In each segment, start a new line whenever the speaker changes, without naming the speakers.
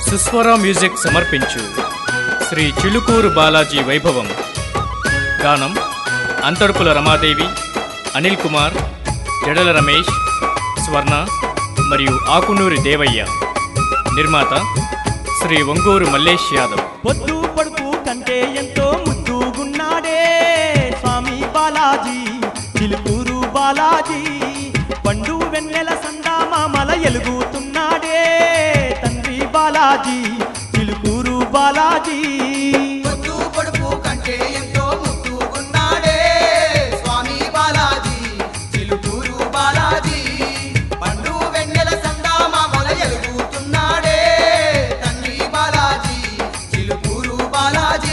సుస్వర music సమర్పించు శ్రీ చిలుకూరు బాలాజీ వైభవం గానం అంతడుపుల రమాదేవి అనిల్ కుమార్ జడల రమేష్ స్వర్ణ మరియు ఆకునూరి దేవయ్య నిర్మాత శ్రీ ఒంగూరు మల్లేష్ యాదవ్
పొద్దు పొడుపు కంటే ఎంతో ముద్దుగున్నాడే స్వామి బాలాజీ చిలుకూరు బాలాజీ పండు వెన్నెల సందామామల ఎలుగుతున్నాడే తండ్రి బాలాజీ చిలుకూరు బాలాజీ
పొద్దు పొడుపు కంటే ఎంతో ముద్దుగున్నాడే స్వామి బాలాజీ చిలుకూరు బాలాజీ పండు వెన్నెల సందామామల ఎలుగుతున్నాడే తండ్రి బాలాజీ చిలుకూరు బాలాజీ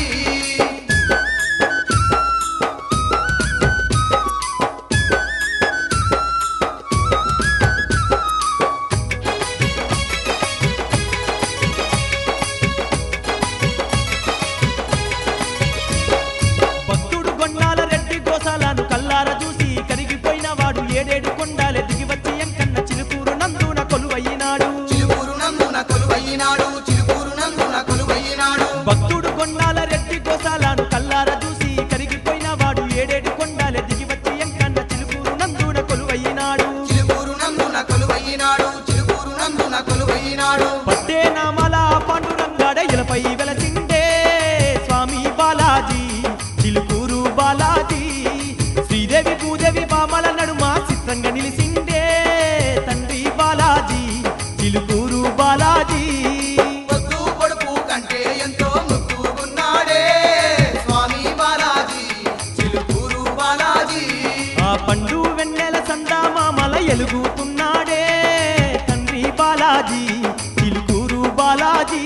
భక్తుడు గొండాల రెడ్డి గోసాలను కల్లార చూసి కరిగిపోయిన వాడు ఏడేడు కొండాలే దిగి వచ్చి ఎంకన్న చిలుకూరు నందున కొలువయ్యినాడు
చిలుకూరు నందున కొలువయ్యినాడు చిలుకూరు నందున కొలువయ్యినాడు
భక్తుడు కొండాల రెడ్డి గోసాలను కల్లార చూసి కరిగిపోయిన వాడు ఏడేడు కొండాలే దిగి వచ్చి ఎంకన్న చిలుకూరు నందున కొలువయ్యినాడు
చిలుకూరు నందున కొలువయ్యినాడు చిలుకూరు నందున కొలువయ్యినాడు
పట్టే నామల పాండురంగాడ ఇలపై వెలసిండే స్వామి బాలాజీ చిలుకూరు బాలాజీ శ్రీదేవి భూదేవి బామల నడుమ చిత్రంగా నిలిసిండే తండ్రి బాలాజీ చిలుకూరు బాలాజీ
పొద్దు పొడుపు కంటే ఎంతో ముద్దుగున్నాడే స్వామి బాలాజీ చిలుకూరు బాలాజీ
ఆ పండు వెన్నెల సందామామల ఎలుగుతున్నాడే తండ్రి బాలాజీ చిలుకూరు బాలాజీ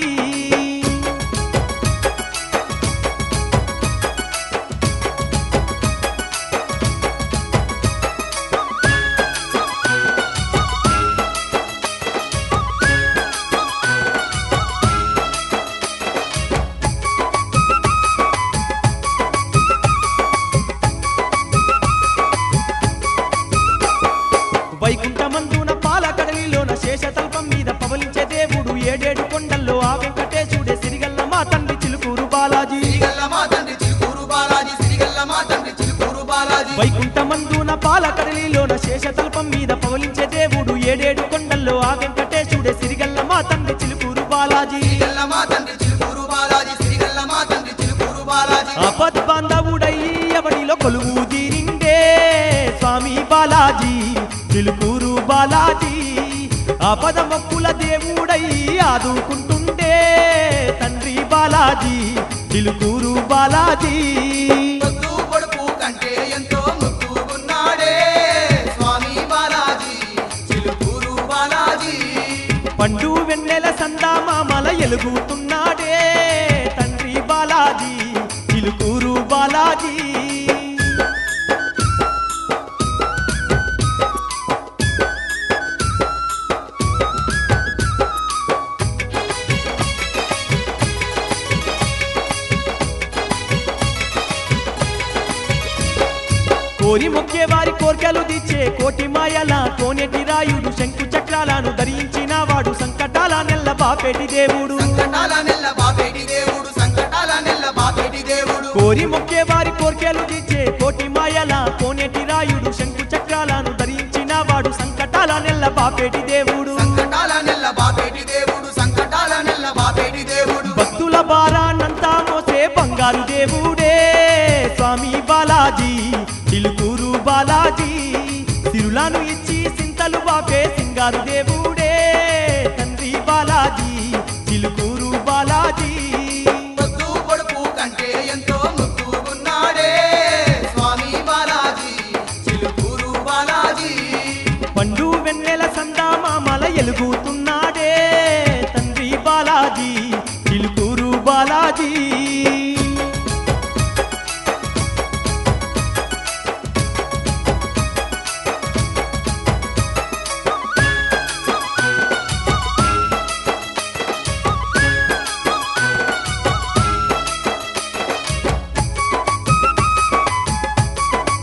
వైకుంఠమందున పాలకడలిలోన శేషతల్పం మీద పవలించే దేవుడు ఏడేడు కొండల్లో ఆ వెంకటేశుడే సిరిగల్ల మా తండ్రి చిలుకూరు బాలాజీ
సిరిగల్ల మా తండ్రి చిలుకూరు బాలాజీ సిరిగల్ల మా తండ్రి చిలుకూరు బాలాజీ
వైకుంఠమందున పాలకడలిలోన శేషతల్పం మీద పవలించే దేవుడు ఏడేడు కొండల్లో ఆ వెంకటేశుడే సిరిగల్ల మా తండ్రి చిలుకూరు బాలాజీ
సిరిగల్ల మా తండ్రి చిలుకూరు బాలాజీ సిరిగల్ల మా తండ్రి చిలుకూరు బాలాజీ
ఆపద్ బాంధవుడై ఎవడిలో కొలువు తీరిండే స్వామి బాలాజీ చిలుకూరు బాలాజీ ఆపద మొక్కుల దేవుడై ఆదుకుంటుండే తండ్రి బాలాజీ చిలుకూరు బాలాజీ
పొద్దు పొడుపు కంటే ఎంతో ముద్దుగున్నాడే స్వామి బాలాజీ చిలుకూరు బాలాజీ
పండు వెన్నెల సందామామల ఎలుగుతున్నాడే తండ్రి బాలాజీ చిలుకూరు బాలాజీ కోరి మొక్కే వారి కోర్కెలు తీర్చే కోటి మాయల కోనేటి రాయుడు శంకు చక్రాలను ధరించిన వాడు సంకటాల నెల్ల బాపేటి దేవుడు
సంకటాల నెల్ల బాపేటి దేవుడు సంకటాల నెల్ల బాపేటి దేవుడు
కోరి మొక్కే వారి కోర్కెలు తీర్చే కోటి మాయల కోనేటి రాయుడు శంకు చక్రాలను ధరించిన వాడు సంకటాల నెల్ల బాపేటి దేవుడు
సంకటాల నెల్ల బాపేటి దేవుడు సంకటాల నెల్ల బాపేటి దేవుడు
భక్తుల భారాన్నంతా మోసే బంగారు దేవుడే స్వామి బాలాజీ చిలుకూరు బాలాజీ తిరులను ఇచ్చి సింతలు బాపే సింగారు దేవుడే తండ్రి బాలాజీ చిలుకూరు బాలాజీ
పొద్దు పొడుపు కంటే ఎంతో ముద్దుగున్నాడే స్వామి బాలాజీ చిలుకూరు బాలాజీ
పండు వెన్నెల సందామామల ఎలుగుతున్నాడే తండ్రి బాలాజీ చిలుకూరు బాలాజీ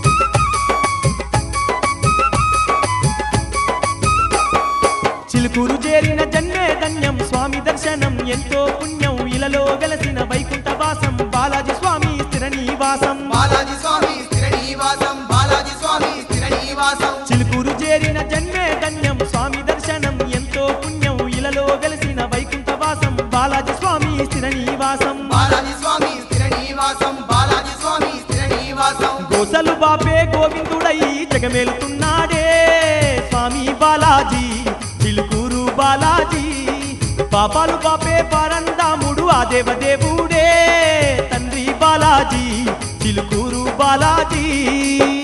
చిలుకూరు దర్శనం ఎంతో పుణ్యం ఇలలో వెలసిన వైకుంఠ వాసం బాలాజీ స్వామి స్థిర నివాసం
బాలాజీ స్వామి స్థిర నివాసం బాలాజీ స్వామి స్థిర నివాసం
చిలుకూరు చేరిన జన్మే ధన్యం స్వామి దర్శనం ఎంతో పుణ్యం ఇలలో వెలసిన వైకుంఠ వాసం బాలాజీ స్వామి స్థిర నివాసం
బాలాజీ స్వామి స్థిర నివాసం బాలాజీ స్వామి స్థిర నివాసం
గోసలు బాపే గోవిందుడై జగమేలుతున్నాడే స్వామి బాలాజీ చిలుకూరు బాలాజీ పాపాలు పాపే పరందాముడు ఆ దేవదేవుడే తండ్రి బాలాజీ చిలుకూరు బాలాజీ